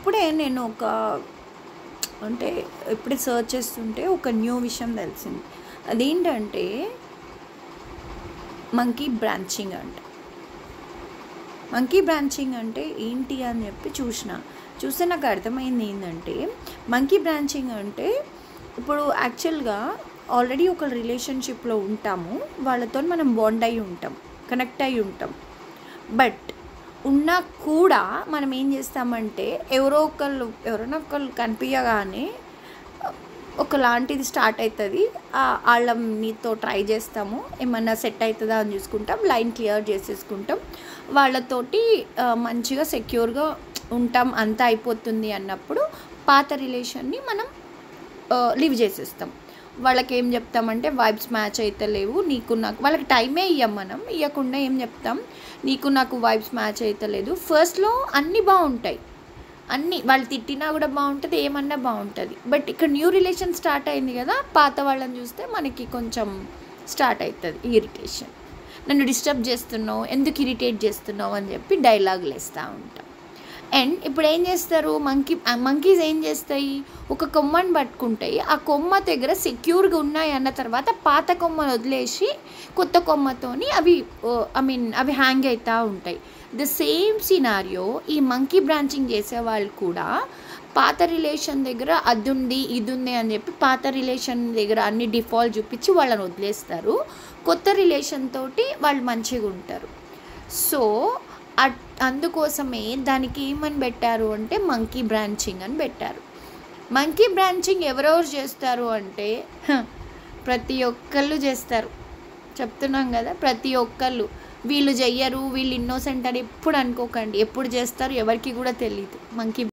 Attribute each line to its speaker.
Speaker 1: అప్పుడే నేను ఒక అంటే ఇప్పుడే సర్చ్ చేస్తుంటే ఒక న్యూ విషయం తెలిసింది అదేంటంటే మంకీ బ్రాంచింగ్ అంట మంకీ బ్రాంచింగ్ అంటే ఏంటి అని చెప్పి చూసిన చూస్తే నాకు అర్థమైంది ఏంటంటే మంకీ బ్రాంచింగ్ అంటే ఇప్పుడు యాక్చువల్గా ఆల్రెడీ ఒక రిలేషన్షిప్లో ఉంటాము వాళ్ళతో మనం బాండ్ అయి ఉంటాం కనెక్ట్ అయి ఉంటాం బట్ ఉన్నా కూడా మనం ఏం చేస్తామంటే ఎవరో ఒకళ్ళు ఎవరైనా ఒకళ్ళు కనిపించగానే ఒకలాంటిది స్టార్ట్ అవుతుంది వాళ్ళ మీతో ట్రై చేస్తాము ఏమన్నా సెట్ అవుతుందా అని చూసుకుంటాం లైన్ క్లియర్ చేసేసుకుంటాం వాళ్ళతోటి ఆ, మంచిగా సెక్యూర్గా ఉంటాం అంతా అయిపోతుంది అన్నప్పుడు పాత రిలేషన్ని మనం లివ్ చేసేస్తాం వాళ్ళకి ఏం చెప్తామంటే వైబ్స్ మ్యాచ్ అయితే లేవు నీకు నాకు వాళ్ళకి టైమే ఇవ్వం మనం ఇవ్వకుండా ఏం చెప్తాం నీకు నాకు వైబ్స్ మ్యాచ్ అయితే లేదు ఫస్ట్లో అన్నీ బాగుంటాయి అన్నీ వాళ్ళు తిట్టినా కూడా బాగుంటుంది ఏమన్నా బాగుంటుంది బట్ ఇక్కడ న్యూ రిలేషన్ స్టార్ట్ అయింది కదా పాత వాళ్ళని చూస్తే మనకి కొంచెం స్టార్ట్ అవుతుంది ఇరిటేషన్ నన్ను డిస్టర్బ్ చేస్తున్నావు ఎందుకు ఇరిటేట్ చేస్తున్నావు అని చెప్పి డైలాగులు వేస్తూ ఉంటాం అండ్ ఇప్పుడు ఏం చేస్తారు మంకీ మంకీస్ ఏం చేస్తాయి ఒక కొమ్మని పట్టుకుంటాయి ఆ కొమ్మ దగ్గర సెక్యూర్గా ఉన్నాయి అన్న తర్వాత పాత కొమ్మను వదిలేసి కొత్త కొమ్మతోని అవి ఐ మీన్ అవి హ్యాంగ్ అవుతూ ఉంటాయి ద సేమ్ సినారియో ఈ మంకీ బ్రాంచింగ్ చేసే వాళ్ళు కూడా పాత రిలేషన్ దగ్గర అది ఉంది ఇది ఉంది అని చెప్పి పాత రిలేషన్ దగ్గర అన్ని డిఫాల్ట్ చూపించి వాళ్ళని వదిలేస్తారు కొత్త రిలేషన్ తోటి వాళ్ళు మంచిగా ఉంటారు సో అట్ అందుకోసమే దానికి ఏమని పెట్టారు అంటే మంకీ బ్రాంచింగ్ అని పెట్టారు మంకీ బ్రాంచింగ్ ఎవరెవరు చేస్తారు అంటే హ, ప్రతి ఒక్కళ్ళు చేస్తారు చెప్తున్నాం కదా ప్రతి ఒక్కళ్ళు వీళ్ళు చెయ్యరు వీళ్ళు ఇన్నోసెంట్ అని ఎప్పుడు అనుకోకండి ఎప్పుడు చేస్తారు ఎవరికి కూడా తెలియదు మంకీ